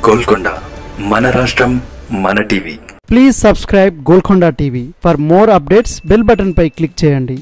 గోల్కొండ మన రాష్ట్రం మన TV please subscribe Golconda TV for more updates bell button పై క్లిక్ చేయండి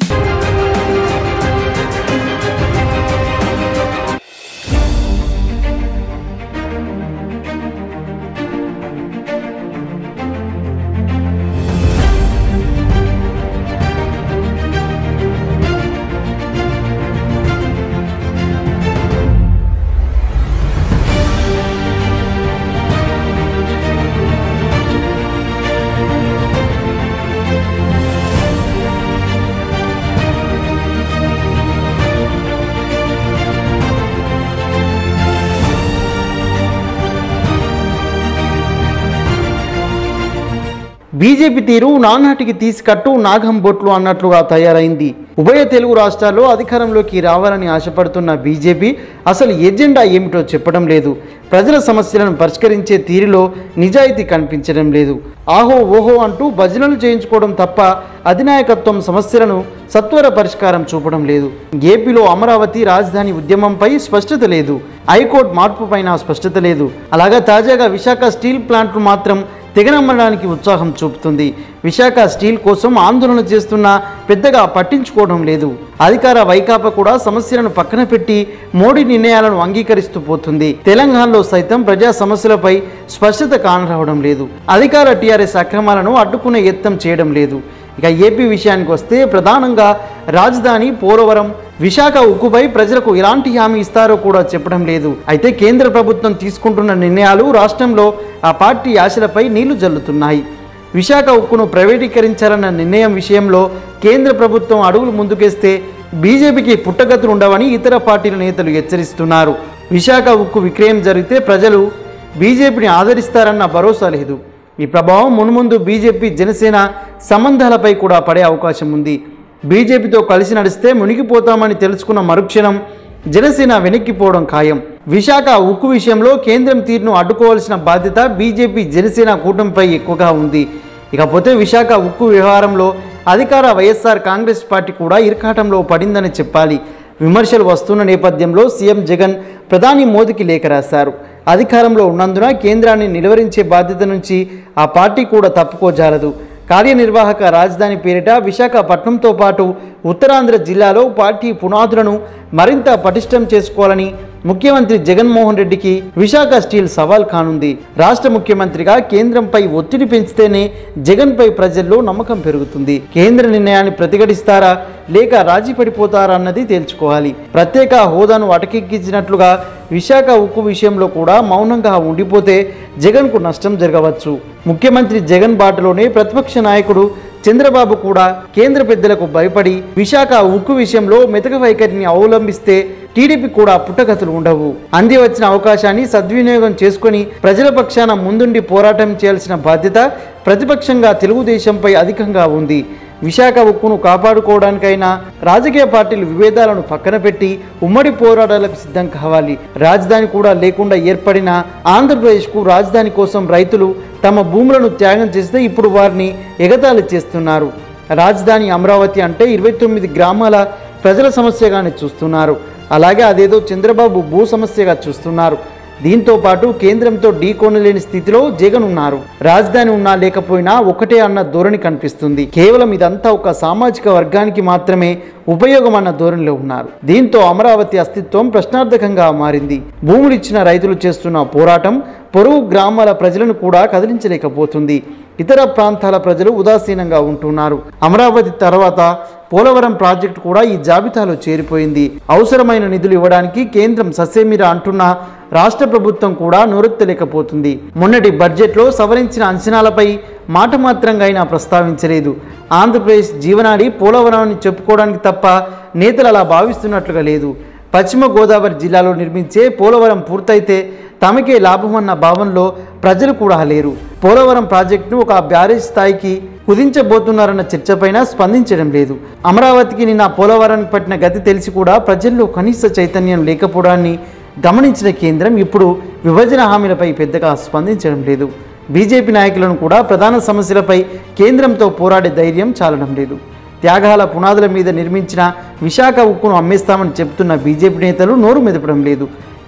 బీజేపీ తీరు నానాటికి తీసుకట్టు నాగం బొట్లు అన్నట్లుగా తయారైంది ఉభయ తెలుగు రాష్ట్రాల్లో అధికారంలోకి రావాలని ఆశపడుతున్న బీజేపీ అసలు ఎజెండా ఏమిటో చెప్పడం లేదు ప్రజల సమస్యలను పరిష్కరించే తీరులో నిజాయితీ కనిపించడం లేదు ఆహో ఓహో అంటూ భజనలు చేయించుకోవడం తప్ప అధినాయకత్వం సమస్యలను సత్వర పరిష్కారం చూపడం లేదు ఏపీలో అమరావతి రాజధాని ఉద్యమంపై స్పష్టత లేదు హైకోర్టు మార్పు పైన స్పష్టత లేదు అలాగా తాజాగా విశాఖ స్టీల్ ప్లాంట్లు మాత్రం తెగనమ్మడానికి ఉత్సాహం చూపుతుంది విశాఖ స్టీల్ కోసం ఆందోళన చేస్తున్నా పెద్దగా పట్టించుకోవడం లేదు అధికార వైకాపా కూడా సమస్యలను పక్కన పెట్టి మోడీ నిర్ణయాలను అంగీకరిస్తూ పోతుంది తెలంగాణలో సైతం ప్రజా సమస్యలపై స్పష్టత కానరావడం లేదు అధికార టీఆర్ఎస్ అక్రమాలను అడ్డుకునే యత్నం చేయడం లేదు ఇక ఏపీ విషయానికి వస్తే ప్రధానంగా రాజధాని పోలవరం విశాఖ ఉక్కుపై ప్రజలకు ఎలాంటి హామీ ఇస్తారో కూడా చెప్పడం లేదు అయితే కేంద్ర ప్రభుత్వం తీసుకుంటున్న నిర్ణయాలు రాష్ట్రంలో ఆ పార్టీ ఆశలపై నీళ్లు జల్లుతున్నాయి విశాఖ ఉక్కును ప్రైవేటీకరించాలన్న నిర్ణయం విషయంలో కేంద్ర ప్రభుత్వం అడుగులు ముందుకేస్తే బీజేపీకి పుట్టగతులు ఉండవని ఇతర పార్టీల నేతలు హెచ్చరిస్తున్నారు విశాఖ ఉక్కు విక్రయం జరిగితే ప్రజలు బీజేపీని ఆదరిస్తారన్న భరోసా లేదు ఈ ప్రభావం మున్ముందు బీజేపీ జనసేన సంబంధాలపై కూడా పడే అవకాశం ఉంది బీజేపీతో కలిసి నడిస్తే మునిగిపోతామని తెలుసుకున్న మరుక్షణం జనసేన వెనక్కిపోవడం ఖాయం విశాఖ ఉక్కు విషయంలో కేంద్రం తీరును అడ్డుకోవాల్సిన బాధ్యత బీజేపీ జనసేన కూటమిపై ఎక్కువగా ఉంది ఇకపోతే విశాఖ ఉక్కు వ్యవహారంలో అధికార వైఎస్ఆర్ కాంగ్రెస్ పార్టీ కూడా ఇరకాటంలో పడిందని చెప్పాలి విమర్శలు వస్తున్న నేపథ్యంలో సీఎం జగన్ ప్రధాని మోదీకి లేఖ రాశారు అధికారంలో ఉన్నందున కేంద్రాన్ని నిలువరించే బాధ్యత నుంచి ఆ పార్టీ కూడా తప్పుకోజాలదు కార్యనిర్వాహక రాజధాని పేరిట విశాఖపట్నంతో పాటు ఉత్తరాంధ్ర జిల్లాలో పార్టీ పునాదులను మరింత పటిష్టం చేసుకోవాలని ముఖ్యమంత్రి జగన్మోహన్ రెడ్డికి విశాఖ స్టీల్ సవాల్ కానుంది రాష్ట్ర ముఖ్యమంత్రిగా కేంద్రంపై ఒత్తిడి పెంచితేనే జగన్పై ప్రజల్లో నమ్మకం పెరుగుతుంది కేంద్ర నిర్ణయాన్ని ప్రతిఘటిస్తారా లేక రాజీ పడిపోతారా అన్నది తేల్చుకోవాలి ప్రత్యేక హోదాను అటకెక్కించినట్లుగా విశాఖ ఉక్కు విషయంలో కూడా మౌనంగా ఉండిపోతే జగన్కు నష్టం జరగవచ్చు ముఖ్యమంత్రి జగన్ బాటలోనే ప్రతిపక్ష నాయకుడు చంద్రబాబు కూడా కేంద్ర పెద్దలకు భయపడి విశాఖ ఉక్కు విషయంలో మెతక వైఖరిని అవలంబిస్తే టీడీపీ కూడా పుట్టగతులు ఉండవు అంది వచ్చిన అవకాశాన్ని సద్వినియోగం చేసుకొని ప్రజల పక్షాన ముందుండి పోరాటం చేయాల్సిన బాధ్యత ప్రతిపక్షంగా తెలుగుదేశంపై అధికంగా ఉంది విశాఖ ఉక్కును కాపాడుకోవడానికైనా రాజకీయ పార్టీలు విభేదాలను పక్కన పెట్టి ఉమ్మడి పోరాటాలకు సిద్ధం కావాలి రాజధాని కూడా లేకుండా ఏర్పడిన ఆంధ్రప్రదేశ్కు రాజధాని కోసం రైతులు తమ భూములను త్యాగం చేస్తే ఇప్పుడు వారిని ఎగతాళి చేస్తున్నారు రాజధాని అమరావతి అంటే ఇరవై తొమ్మిది గ్రామాల ప్రజల సమస్యగానే చూస్తున్నారు అలాగే అదేదో చంద్రబాబు భూ సమస్యగా చూస్తున్నారు దీంతో పాటు కేంద్రంతో ఢీకొనలేని స్థితిలో జగన్ ఉన్నారు రాజధాని ఉన్నా లేకపోయినా ఒకటే అన్న ధోరణి కనిపిస్తుంది కేవలం ఇదంతా ఒక సామాజిక వర్గానికి మాత్రమే ఉపయోగం అన్న ధోరణిలో ఉన్నారు దీంతో అమరావతి అస్తిత్వం ప్రశ్నార్థకంగా మారింది భూములు ఇచ్చిన రైతులు చేస్తున్న పోరాటం పొరుగు గ్రామాల ప్రజలను కూడా కదిలించలేకపోతుంది ఇతర ప్రాంతాల ప్రజలు ఉదాసీనంగా ఉంటున్నారు అమరావతి తర్వాత పోలవరం ప్రాజెక్టు కూడా ఈ జాబితాలో చేరిపోయింది అవసరమైన నిధులు ఇవ్వడానికి కేంద్రం ససేమిరా అంటున్న రాష్ట్ర ప్రభుత్వం కూడా నోరెత్తలేకపోతుంది మొన్నటి బడ్జెట్లో సవరించిన అంచనాలపై మాట మాత్రంగా అయినా ప్రస్తావించలేదు ఆంధ్రప్రదేశ్ జీవనాడి పోలవరాన్ని చెప్పుకోవడానికి తప్ప నేతలు అలా భావిస్తున్నట్లుగా లేదు పశ్చిమ గోదావరి జిల్లాలో నిర్మించే పోలవరం పూర్తయితే తమకే లాభమన్న భావనలో ప్రజలు కూడా లేరు పోలవరం ప్రాజెక్టును ఒక బ్యారేజ్ స్థాయికి కుదించబోతున్నారన్న చర్చపైన స్పందించడం లేదు అమరావతికి నిన్న పోలవరానికి పట్టిన గతి తెలిసి కూడా ప్రజల్లో కనీస చైతన్యం లేకపోవడాన్ని గమనించిన కేంద్రం ఇప్పుడు విభజన హామీలపై పెద్దగా స్పందించడం లేదు బీజేపీ నాయకులను కూడా ప్రధాన సమస్యలపై కేంద్రంతో పోరాడే ధైర్యం చాలడం లేదు త్యాగాల పునాదుల మీద నిర్మించిన విశాఖ ఉక్కును అమ్మేస్తామని చెబుతున్న బీజేపీ నేతలు నోరు మెదపడం లేదు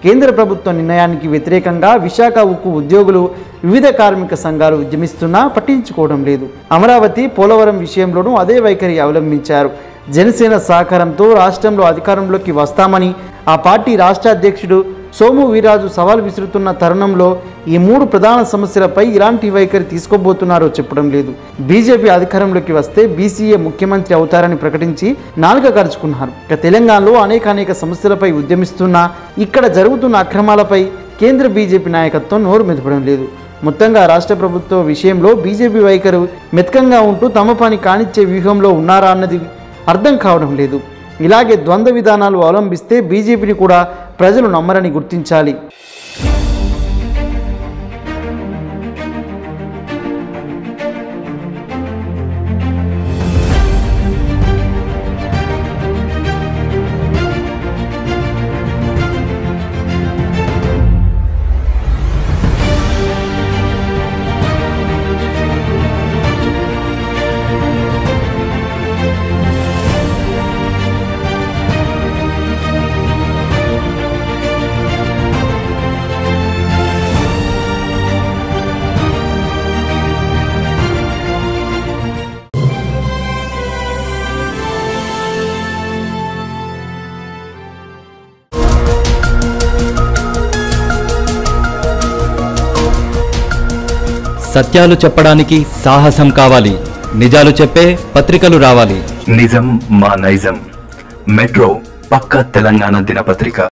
కేంద్ర ప్రభుత్వ నిర్ణయానికి వ్యతిరేకంగా విశాఖ ఉక్కు ఉద్యోగులు వివిధ కార్మిక సంఘాలు ఉద్యమిస్తున్నా పట్టించుకోవడం లేదు అమరావతి పోలవరం విషయంలోనూ అదే వైఖరి అవలంబించారు జనసేన సహకారంతో రాష్ట్రంలో అధికారంలోకి వస్తామని ఆ పార్టీ రాష్ట్ర అధ్యక్షుడు సోము వీరాజు సవాల్ విసురుతున్న తరుణంలో ఈ మూడు ప్రధాన సమస్యలపై ఇలాంటి వైఖరి తీసుకోబోతున్నారో చెప్పడం లేదు బీజేపీ అధికారంలోకి వస్తే బీసీఏ ముఖ్యమంత్రి అవుతారని ప్రకటించి నాలుక గడుచుకున్నారు ఇక తెలంగాణలో అనేక అనేక సమస్యలపై ఉద్యమిస్తున్నా ఇక్కడ జరుగుతున్న అక్రమాలపై కేంద్ర బీజేపీ నాయకత్వం నోరు మెదపడం లేదు మొత్తంగా రాష్ట్ర ప్రభుత్వ విషయంలో బీజేపీ వైఖరు మెతకంగా ఉంటూ తమ పని కానిచ్చే వ్యూహంలో ఉన్నారా అన్నది అర్థం కావడం లేదు ఇలాగే ద్వంద్వ విధానాలు అవలంబిస్తే బీజేపీని కూడా ప్రజలు నమ్మరని గుర్తించాలి సత్యాలు చెప్పడానికి సాహసం కావాలి నిజాలు చెప్పే పత్రికలు రావాలి నిజం మా నైజం మెట్రో పక్క తెలంగాణ దినపత్రిక